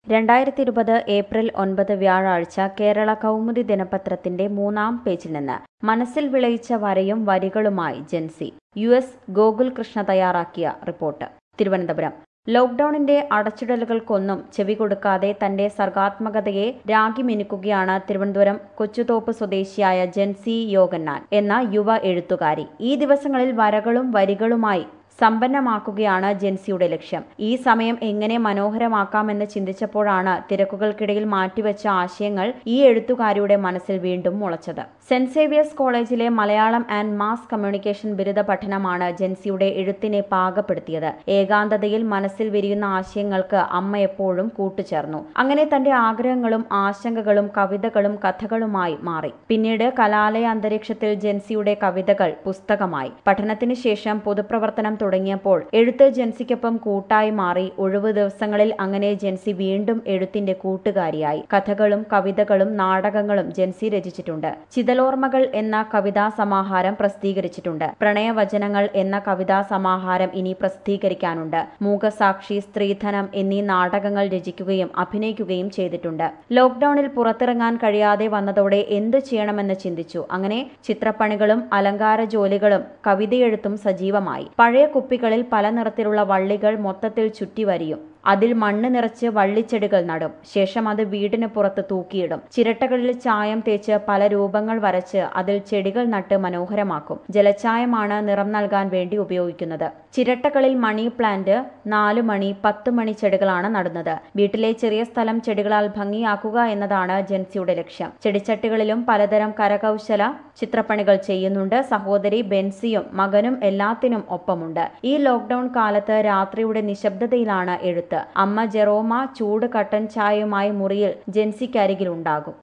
രണ്ടായിരത്തി ഇരുപത് ഏപ്രിൽ ഒൻപത് വ്യാഴാഴ്ച കേരള കൗമുദി ദിനപത്രത്തിന്റെ മൂന്നാം പേജിൽ നിന്ന് മനസ്സിൽ വിളയിച്ച വരയും വരികളുമായി ജെൻസി യു എസ് ഗോകുൽ കൃഷ്ണ തയ്യാറാക്കിയ റിപ്പോർട്ട് തിരുവനന്തപുരം ലോക്ഡൌണിന്റെ അടച്ചിടലുകൾക്കൊന്നും ചെവി കൊടുക്കാതെ തന്റെ സർഗാത്മകതയെ രാഗി മിനുക്കുകയാണ് തിരുവനന്തപുരം കൊച്ചുതോപ്പ് സ്വദേശിയായ ജെൻസി യോഗന്നാൻ എന്ന യുവ എഴുത്തുകാരി ഈ ദിവസങ്ങളിൽ വരകളും വരികളുമായി സമ്പന്നമാക്കുകയാണ് ജെൻസിയുടെ ലക്ഷ്യം ഈ സമയം എങ്ങനെ മനോഹരമാക്കാമെന്ന് ചിന്തിച്ചപ്പോഴാണ് തിരക്കുകൾക്കിടയിൽ മാറ്റിവെച്ച ആശയങ്ങൾ ഈ എഴുത്തുകാരിയുടെ മനസ്സിൽ വീണ്ടും മുളച്ചത് സെന്റ് സേവിയേഴ്സ് കോളേജിലെ മലയാളം ആൻഡ് മാസ് കമ്മ്യൂണിക്കേഷൻ ബിരുദ പഠനമാണ് ജെൻസിയുടെ എഴുത്തിനെ പാകപ്പെടുത്തിയത് ഏകാന്തതയിൽ മനസ്സിൽ വിരിയുന്ന ആശയങ്ങൾക്ക് അമ്മ എപ്പോഴും കൂട്ടുചേർന്നു അങ്ങനെ തന്റെ ആഗ്രഹങ്ങളും ആശങ്കകളും കവിതകളും കഥകളുമായി മാറി പിന്നീട് കലാലയ അന്തരീക്ഷത്തിൽ ജെൻസിയുടെ കവിതകൾ പുസ്തകമായി പഠനത്തിന് ശേഷം പൊതുപ്രവർത്തനം തുടങ്ങിയപ്പോൾ എഴുത്ത് ജെൻസിക്കൊപ്പം കൂട്ടായി മാറി ഒഴിവു ദിവസങ്ങളിൽ അങ്ങനെ ജെൻസി വീണ്ടും എഴുത്തിന്റെ കൂട്ടുകാരിയായി കഥകളും കവിതകളും നാടകങ്ങളും ജെൻസി രചിച്ചിട്ടുണ്ട് ചിതലോർമ്മകൾ എന്ന കവിതാ സമാഹാരം പ്രസിദ്ധീകരിച്ചിട്ടുണ്ട് പ്രണയവചനങ്ങൾ എന്ന കവിതാ സമാഹാരം ഇനി പ്രസിദ്ധീകരിക്കാനുണ്ട് മൂകസാക്ഷി സ്ത്രീധനം എന്നീ നാടകങ്ങൾ രചിക്കുകയും അഭിനയിക്കുകയും ചെയ്തിട്ടുണ്ട് ലോക്ഡൌണിൽ പുറത്തിറങ്ങാൻ കഴിയാതെ വന്നതോടെ എന്തു ചെയ്യണമെന്ന് ചിന്തിച്ചു അങ്ങനെ ചിത്രപ്പണികളും അലങ്കാര ജോലികളും കവിതയെഴുത്തും സജീവമായി പഴയ കുപ്പികളിൽ പല നിറത്തിലുള്ള വള്ളികൾ മൊത്തത്തിൽ ചുറ്റി വരിയും അതിൽ മണ്ണ് നിറച്ച് വള്ളിച്ചെടികൾ നടും ശേഷം അത് വീടിന് പുറത്ത് തൂക്കിയിടും ചിരട്ടകളിൽ ചായം തേച്ച് പല രൂപങ്ങൾ വരച്ച് അതിൽ ചെടികൾ നട്ട് മനോഹരമാക്കും ജലച്ചായമാണ് നിറം നൽകാൻ വേണ്ടി ഉപയോഗിക്കുന്നത് ചിരട്ടകളിൽ മണി പ്ലാന്റ് നാലു മണി പത്ത് മണി ചെടികളാണ് നടുന്നത് വീട്ടിലെ ചെറിയ സ്ഥലം ചെടികളാൽ ഭംഗിയാക്കുക എന്നതാണ് ജെൻസിയുടെ ലക്ഷ്യം ചെടിച്ചട്ടികളിലും പലതരം കരകൗശല ചിത്രപ്പണികൾ ചെയ്യുന്നുണ്ട് സഹോദരി ബെൻസിയും മകനും എല്ലാത്തിനും ഒപ്പമുണ്ട് ഈ ലോക്ഡൌൺ കാലത്ത് രാത്രിയുടെ നിശബ്ദതയിലാണ് എഴുത്ത് അമ്മ ജെറോമ ചൂട് കട്ടൻ ചായയുമായി മുറിയിൽ ജെൻസിക്കരികിലുണ്ടാകും